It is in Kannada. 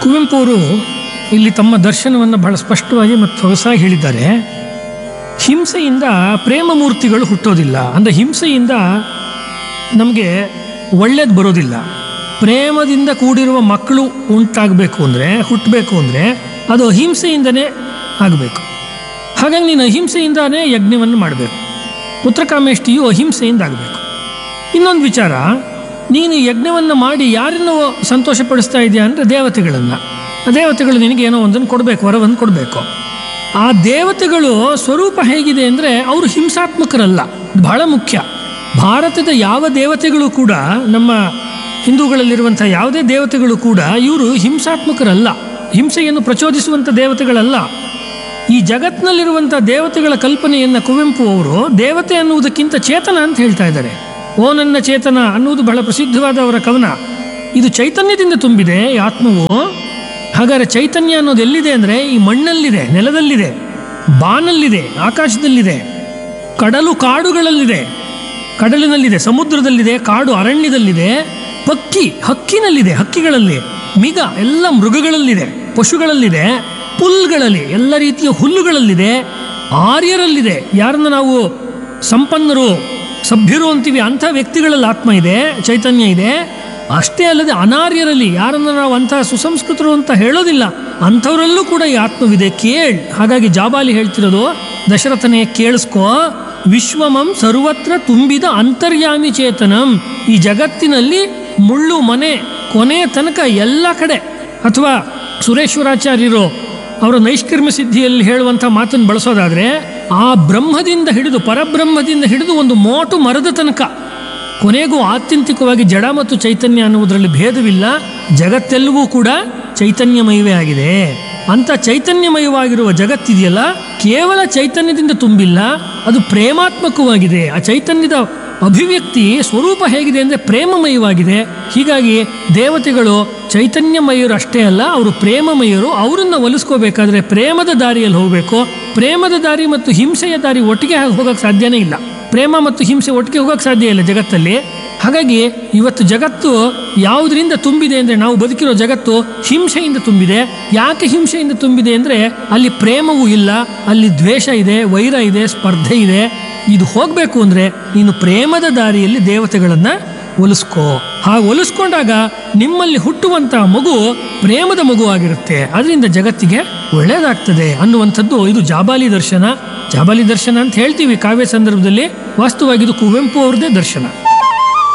ಕುವೆಂಪು ಅವರು ಇಲ್ಲಿ ತಮ್ಮ ದರ್ಶನವನ್ನು ಬಹಳ ಸ್ಪಷ್ಟವಾಗಿ ಮತ್ತು ಹೊಸದಾಗಿ ಹೇಳಿದ್ದಾರೆ ಹಿಂಸೆಯಿಂದ ಪ್ರೇಮ ಮೂರ್ತಿಗಳು ಹುಟ್ಟೋದಿಲ್ಲ ಅಂದರೆ ಹಿಂಸೆಯಿಂದ ನಮಗೆ ಒಳ್ಳೇದು ಬರೋದಿಲ್ಲ ಪ್ರೇಮದಿಂದ ಕೂಡಿರುವ ಮಕ್ಕಳು ಉಂಟಾಗಬೇಕು ಅಂದರೆ ಹುಟ್ಟಬೇಕು ಅಂದರೆ ಅದು ಅಹಿಂಸೆಯಿಂದನೇ ಆಗಬೇಕು ಹಾಗಾಗಿ ನೀನು ಅಹಿಂಸೆಯಿಂದನೇ ಯಜ್ಞವನ್ನು ಮಾಡಬೇಕು ಪುತ್ರಕಾಮೇಷ್ಟಿಯು ಅಹಿಂಸೆಯಿಂದ ಆಗಬೇಕು ಇನ್ನೊಂದು ವಿಚಾರ ನೀನು ಯಜ್ಞವನ್ನು ಮಾಡಿ ಯಾರನ್ನು ಸಂತೋಷಪಡಿಸ್ತಾ ಇದೆಯಾ ಅಂದರೆ ದೇವತೆಗಳನ್ನು ಆ ದೇವತೆಗಳು ನಿನಗೆ ಏನೋ ಒಂದನ್ನು ಕೊಡಬೇಕು ವರವನ್ನು ಕೊಡಬೇಕು ಆ ದೇವತೆಗಳು ಸ್ವರೂಪ ಹೇಗಿದೆ ಅಂದರೆ ಅವರು ಹಿಂಸಾತ್ಮಕರಲ್ಲ ಇದು ಬಹಳ ಮುಖ್ಯ ಭಾರತದ ಯಾವ ದೇವತೆಗಳು ಕೂಡ ನಮ್ಮ ಹಿಂದೂಗಳಲ್ಲಿರುವಂಥ ಯಾವುದೇ ದೇವತೆಗಳು ಕೂಡ ಇವರು ಹಿಂಸಾತ್ಮಕರಲ್ಲ ಹಿಂಸೆಯನ್ನು ಪ್ರಚೋದಿಸುವಂಥ ದೇವತೆಗಳಲ್ಲ ಈ ಜಗತ್ತಿನಲ್ಲಿರುವಂಥ ದೇವತೆಗಳ ಕಲ್ಪನೆಯನ್ನು ಕುವೆಂಪು ಅವರು ದೇವತೆ ಅನ್ನುವುದಕ್ಕಿಂತ ಚೇತನ ಅಂತ ಹೇಳ್ತಾ ಇದ್ದಾರೆ ಓ ನನ್ನ ಚೇತನ ಅನ್ನುವುದು ಬಹಳ ಪ್ರಸಿದ್ಧವಾದ ಅವರ ಕವನ ಇದು ಚೈತನ್ಯದಿಂದ ತುಂಬಿದೆ ಈ ಆತ್ಮವು ಹಾಗಾದರೆ ಚೈತನ್ಯ ಅನ್ನೋದು ಎಲ್ಲಿದೆ ಅಂದರೆ ಈ ಮಣ್ಣಲ್ಲಿದೆ ನೆಲದಲ್ಲಿದೆ ಬಾನಲ್ಲಿದೆ ಆಕಾಶದಲ್ಲಿದೆ ಕಡಲು ಕಾಡುಗಳಲ್ಲಿದೆ ಕಡಲಿನಲ್ಲಿದೆ ಸಮುದ್ರದಲ್ಲಿದೆ ಕಾಡು ಅರಣ್ಯದಲ್ಲಿದೆ ಪಕ್ಕಿ ಹಕ್ಕಿನಲ್ಲಿದೆ ಹಕ್ಕಿಗಳಲ್ಲಿ ಮಿಗ ಎಲ್ಲ ಮೃಗಗಳಲ್ಲಿದೆ ಪಶುಗಳಲ್ಲಿದೆ ಪುಲ್ಗಳಲ್ಲಿ ಎಲ್ಲ ರೀತಿಯ ಹುಲ್ಲುಗಳಲ್ಲಿದೆ ಆರ್ಯರಲ್ಲಿದೆ ಯಾರನ್ನು ನಾವು ಸಂಪನ್ನರು ಸಭ್ಯರು ಅಂತೀವಿ ಅಂಥ ವ್ಯಕ್ತಿಗಳಲ್ಲಿ ಆತ್ಮ ಇದೆ ಚೈತನ್ಯ ಇದೆ ಅಷ್ಟೇ ಅಲ್ಲದೆ ಅನಾರ್ಯರಲ್ಲಿ ಯಾರನ್ನು ನಾವು ಅಂಥ ಸುಸಂಸ್ಕೃತರು ಅಂತ ಹೇಳೋದಿಲ್ಲ ಅಂಥವರಲ್ಲೂ ಕೂಡ ಈ ಆತ್ಮವಿದೆ ಕೇಳ್ ಹಾಗಾಗಿ ಜಾಬಾಲಿ ಹೇಳ್ತಿರೋದು ದಶರಥನೇ ಕೇಳಿಸ್ಕೋ ವಿಶ್ವಮಂ ಸರ್ವತ್ರ ತುಂಬಿದ ಅಂತರ್ಯಾಮಿ ಚೇತನಂ ಈ ಜಗತ್ತಿನಲ್ಲಿ ಮುಳ್ಳು ಮನೆ ಕೊನೆಯ ತನಕ ಎಲ್ಲ ಕಡೆ ಅಥವಾ ಸುರೇಶ್ವರಾಚಾರ್ಯರು ಅವರ ನೈಷ್ಕರ್ಮ ಸಿದ್ಧಿಯಲ್ಲಿ ಹೇಳುವಂಥ ಮಾತನ್ನು ಬಳಸೋದಾದರೆ ಆ ಬ್ರಹ್ಮದಿಂದ ಹಿಡಿದು ಪರಬ್ರಹ್ಮದಿಂದ ಹಿಡಿದು ಒಂದು ಮೋಟು ಮರದ ತನಕ ಕೊನೆಗೂ ಆತ್ಯಂತಿಕವಾಗಿ ಜಡ ಮತ್ತು ಚೈತನ್ಯ ಅನ್ನುವುದರಲ್ಲಿ ಭೇದವಿಲ್ಲ ಜಗತ್ತೆಲ್ಲವೂ ಕೂಡ ಚೈತನ್ಯಮಯವೇ ಆಗಿದೆ ಅಂಥ ಚೈತನ್ಯಮಯವಾಗಿರುವ ಜಗತ್ತಿದೆಯಲ್ಲ ಕೇವಲ ಚೈತನ್ಯದಿಂದ ತುಂಬಿಲ್ಲ ಅದು ಪ್ರೇಮಾತ್ಮಕವಾಗಿದೆ ಆ ಚೈತನ್ಯದ ಅಭಿವ್ಯಕ್ತಿ ಸ್ವರೂಪ ಹೇಗಿದೆ ಅಂದರೆ ಪ್ರೇಮಮಯವಾಗಿದೆ ಹೀಗಾಗಿ ದೇವತೆಗಳು ಚೈತನ್ಯಮಯರು ಅಷ್ಟೇ ಅಲ್ಲ ಅವರು ಪ್ರೇಮಮಯರು ಅವರನ್ನು ಒಲಿಸ್ಕೋಬೇಕಾದ್ರೆ ಪ್ರೇಮದ ದಾರಿಯಲ್ಲಿ ಹೋಗಬೇಕು ಪ್ರೇಮದ ದಾರಿ ಮತ್ತು ಹಿಂಸೆಯ ದಾರಿ ಒಟ್ಟಿಗೆ ಹೋಗೋಕ್ಕೆ ಸಾಧ್ಯನೇ ಇಲ್ಲ ಪ್ರೇಮ ಮತ್ತು ಹಿಂಸೆ ಒಟ್ಟಿಗೆ ಹೋಗೋಕ್ಕೆ ಸಾಧ್ಯ ಇಲ್ಲ ಜಗತ್ತಲ್ಲಿ ಹಾಗಾಗಿ ಇವತ್ತು ಜಗತ್ತು ಯಾವುದರಿಂದ ತುಂಬಿದೆ ಅಂದರೆ ನಾವು ಬದುಕಿರೋ ಜಗತ್ತು ಹಿಂಸೆಯಿಂದ ತುಂಬಿದೆ ಯಾಕೆ ಹಿಂಸೆಯಿಂದ ತುಂಬಿದೆ ಅಂದರೆ ಅಲ್ಲಿ ಪ್ರೇಮವೂ ಇಲ್ಲ ಅಲ್ಲಿ ದ್ವೇಷ ಇದೆ ವೈರ ಇದೆ ಸ್ಪರ್ಧೆ ಇದೆ ಇದು ಹೋಗಬೇಕು ಅಂದರೆ ನೀನು ಪ್ರೇಮದ ದಾರಿಯಲ್ಲಿ ದೇವತೆಗಳನ್ನು ಒಲಿಸ್ಕೋ ಹಾಗೆ ಒಲಿಸ್ಕೊಂಡಾಗ ನಿಮ್ಮಲ್ಲಿ ಹುಟ್ಟುವಂಥ ಮಗು ಪ್ರೇಮದ ಮಗು ಆಗಿರುತ್ತೆ ಅದರಿಂದ ಜಗತ್ತಿಗೆ ಒಳ್ಳೆಯದಾಗ್ತದೆ ಅನ್ನುವಂಥದ್ದು ಇದು ಜಾಬಾಲಿ ದರ್ಶನ ಜಾಬಾಲಿ ದರ್ಶನ ಅಂತ ಹೇಳ್ತೀವಿ ಕಾವ್ಯ ಸಂದರ್ಭದಲ್ಲಿ ವಾಸ್ತವವಾಗಿ ಇದು ಕುವೆಂಪು ಅವ್ರದ್ದೇ ದರ್ಶನ